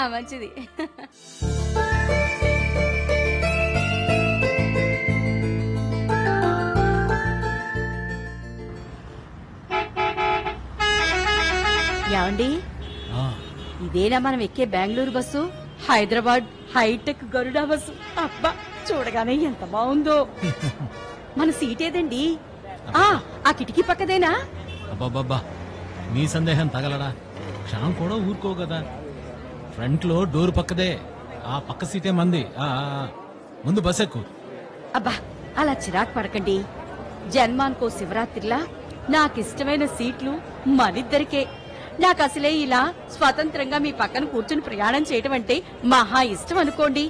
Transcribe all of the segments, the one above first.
మంచిది ఏమండి ఆ, ఇదేనా మనం ఎక్కే Bengaluru bus Hyderabad hitech Garuda bus అబ్బా చూడగానే ఎంత బాగుందో మన సీట్ ఏదండి ఆ ఆ కిటికీ పక్కదేనా అబ్బబ్బబ్బా నీ సందేహం తగలడా క్షణం కూడా ఊరుకో కదా ఫ్రంట్ లో డోర్ పక్కదే ఆ పక్క సీటే మంది ఆ, ఆ, ఆ. ముందు బస్ ఎక్కు అబ్బా అలా చిరాకు పడకండి జన్మానికో శివరాత్రిలా నాకిష్టమైన సీట్లు మనిద్దరికే నాకు అసలే ఇలా స్వతంత్రంగా మీ పక్కన కూర్చుని ప్రయాణం చేయటం అంటే మహా ఇష్టం అనుకోండి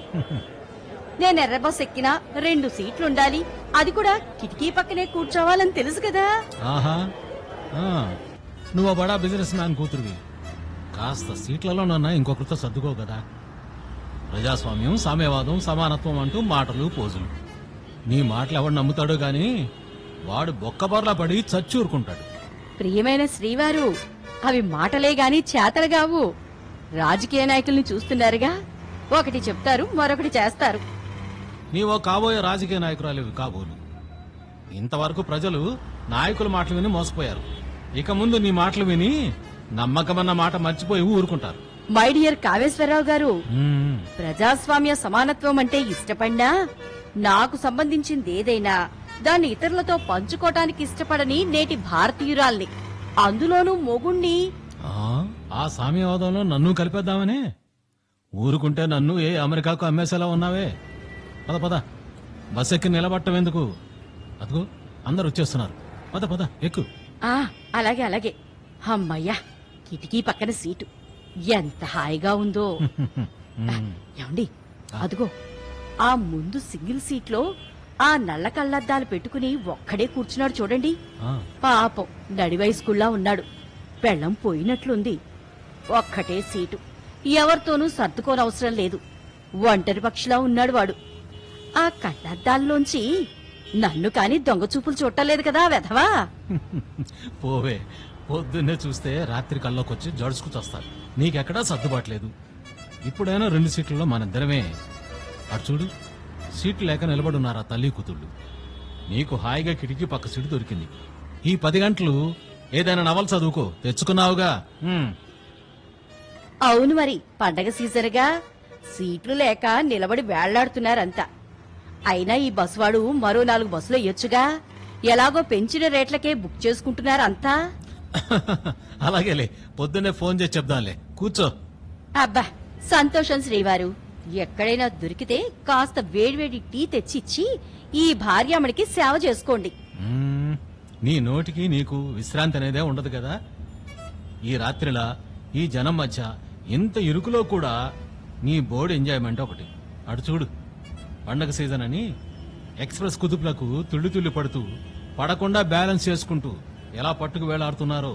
నేను ఎర్ర బస్ ఎక్కినా రెండు సీట్లు ఉండాలి అది కూడా కిటికీ పక్కనే కూర్చోవాలని తెలుసు కదా ఆహా ఆ, నువ్వు బడా బిజినెస్ మ్యాన్ కూతురువి కాస్త సీట్లలోనన్నా ఇంకొకరితో సర్దుకో కదా ప్రజాస్వామ్యం సామ్యవాదం సమానత్వం అంటూ మాటలు పోజులు నీ మాటలు ఎవడు నమ్ముతాడో గాని వాడు బొక్కబర్లా పడి చచ్చూరుకుంటాడు ప్రియమైన శ్రీవారు అవి మాటలే గాని చేతలు కావు రాజకీయ నాయకుల్ని చూస్తున్నారుగా ఒకటి చెప్తారు మరొకటి చేస్తారు నీవో కాబోయే రాజకీయ నాయకురాలివి కాబోలు ఇంతవరకు ప్రజలు నాయకుల మాటలు విని మోసపోయారు ఇక ముందు నీ మాటలు విని నమ్మకమన్న మాట మర్చిపోయి ఊరుకుంటారు మై డియర్ కాళేశ్వరరావు గారు మ్మ్. ప్రజాస్వామ్య సమానత్వం అంటే ఇష్టపడినా నాకు సంబంధించింది ఏదైనా దాన్ని ఇతరులతో పంచుకోవటానికి ఇష్టపడని నేటి భారతీయురాల్ని అందులోనూ మొగుణ్ణి ఆ, ఆ సామ్యవాదంలో నన్ను కలిపేద్దామనే ఊరుకుంటే నన్ను ఏ అమెరికాకు అమ్మేసేలా ఉన్నావే పద పద బస్ ఎక్కి నిలబట్టం ఎందుకు అదిగో అందరు వచ్చేస్తున్నారు పద పద ఎక్కు ఆ అలాగే అలాగే అమ్మయ్యా కిటికీ పక్కన సీటు ఎంత హాయిగా ఉందో మ్మ్. ఏమండి అదిగో ఆ ముందు సింగిల్ సీట్లో ఆ నల్ల కళ్ళద్దాలు పెట్టుకుని ఒక్కడే కూర్చున్నాడు చూడండి ఆ, పాపం నడివయస్కుల్లా ఉన్నాడు పెళ్ళం పోయినట్లుంది ఒక్కటే సీటు ఎవరితోనూ సర్దుకోనవసరం లేదు ఒంటరి పక్షిలా ఉన్నాడు వాడు ఆ కళ్ళద్దాల్లోంచి నన్ను కాని దొంగ చూపులు చూడలేదు కదా వెధవా పోవే పొద్దున్నే చూస్తే రాత్రి కల్లోకొచ్చి జడుచుకు చస్తారు నీకెక్కడా సర్దుబాట్లేదు ఇప్పుడైనా రెండు సీట్లలో మనిద్దరమే అటు చూడు సీట్లు లేక నిలబడున్నారా తల్లి కూతుళ్ళు నీకు హాయిగా కిటికీ పక్క సీటు దొరికింది ఈ పది గంటలు ఏదైనా నవలు చదువుకో తెచ్చుకున్నావుగా హ్మ్. అవును మరి పండగ సీజన్గా సీట్లు లేక నిలబడి వేళ్లాడుతున్నారంతా అయినా ఈ బస్సువాడు మరో నాలుగు బస్సులు ఎయ్యొచ్చుగా ఎలాగో పెంచిన రేట్లకే బుక్ చేసుకుంటున్నారంతా అలాగేలే పొద్దున్నే ఫోన్ చేసి చెప్దాంలే కూర్చో అబ్బా సంతోషం శ్రీవారు ఎక్కడైనా దొరికితే కాస్త వేడివేడి టీ తెచ్చిచ్చి ఈ భార్యామణికి సేవ చేసుకోండి మ్మ్. నీ నోటికి నీకు విశ్రాంతి అనేదే ఉండదు కదా ఈ రాత్రిలా ఈ జనం మధ్య ఇంత ఇరుకులో కూడా నీ బోర్డు ఎంజాయ్మెంట్ ఒకటి అటు చూడు పండగ సీజన్ అని ఎక్స్ప్రెస్ కుదుపులకు తుళ్ళి తుళ్ళి పడుతూ పడకుండా బ్యాలెన్స్ చేసుకుంటూ ఎలా పట్టుకు వేలాడుతున్నారో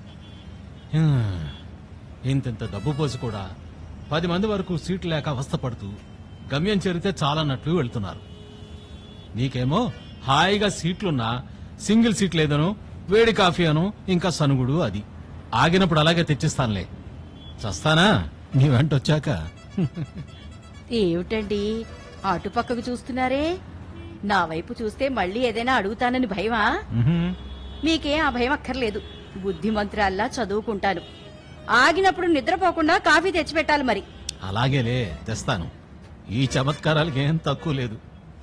హ్మ్. ఇంతింత డబ్బు పోసి కూడా పది మంది వరకు సీట్లు లేక అవస్థపడుతూ గమ్యం చేరితే చాలన్నట్లు వెళ్తున్నారు నీకేమో హాయిగా సీట్లున్నా సింగిల్ సీట్ లేదను వేడి కాఫీ అను ఇంకా సనుగుడు అది ఆగినప్పుడు అలాగే తెచ్చిస్తానులే చస్తానా నీ వెంట వచ్చాక ఏమిటండి అటుపక్కకు చూస్తున్నారే నా వైపు చూస్తే మళ్ళీ ఏదైనా అడుగుతానని భయమా ఉహుం. మీకే ఆ భయం అక్కర్లేదు బుద్ధిమంత్రాల్లా చదువుకుంటాను ఆగినప్పుడు నిద్రపోకుండా కాఫీ తెచ్చిపెట్టాలి మరి అలాగేలే తెస్తాను ఈ చమత్కారాలకి ఏం తక్కువ లేదు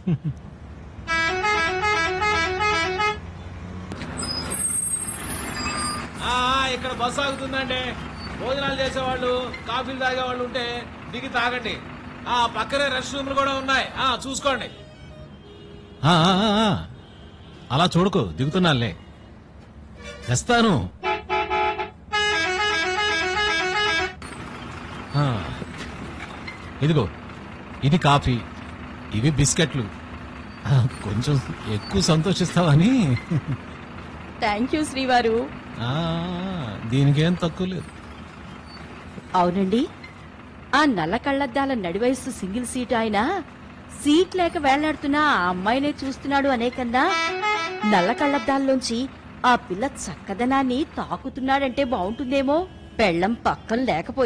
ఇక్కడ బస్సు ఆగుతుందండి భోజనాలు చేసేవాళ్ళు కాఫీలు తాగేవాళ్ళు ఉంటే దిగి తాగండి ఆ పక్కనే రెస్ట్ రూమ్లు కూడా ఉన్నాయి ఆ చూసుకోండి అలా చూడకు దిగుతున్నానులే తెస్తాను ఆ, ఇదిగో ఇది కాఫీ ఇవి బిస్కెట్లు ఆ, కొంచెం ఎక్కువ సంతోషిస్తావని థ్యాంక్ యూ శ్రీవారు ఆ, దీనికేం తక్కువ లేదు అవునండి ఆ నల్ల కళ్ళద్దాల నడివయస్సు సింగిల్ సీట్ ఆయన సీట్ లేక వేళ్లాడుతున్నా ఆ అమ్మాయినే చూస్తున్నాడు అనే కన్నా నల్ల కళ్ళద్దాల్లోంచి ఆ పిల్ల చక్కదనాన్ని తాకుతున్నాడంటే బాగుంటుందేమో పెళ్ళం పక్కన లేకపోయి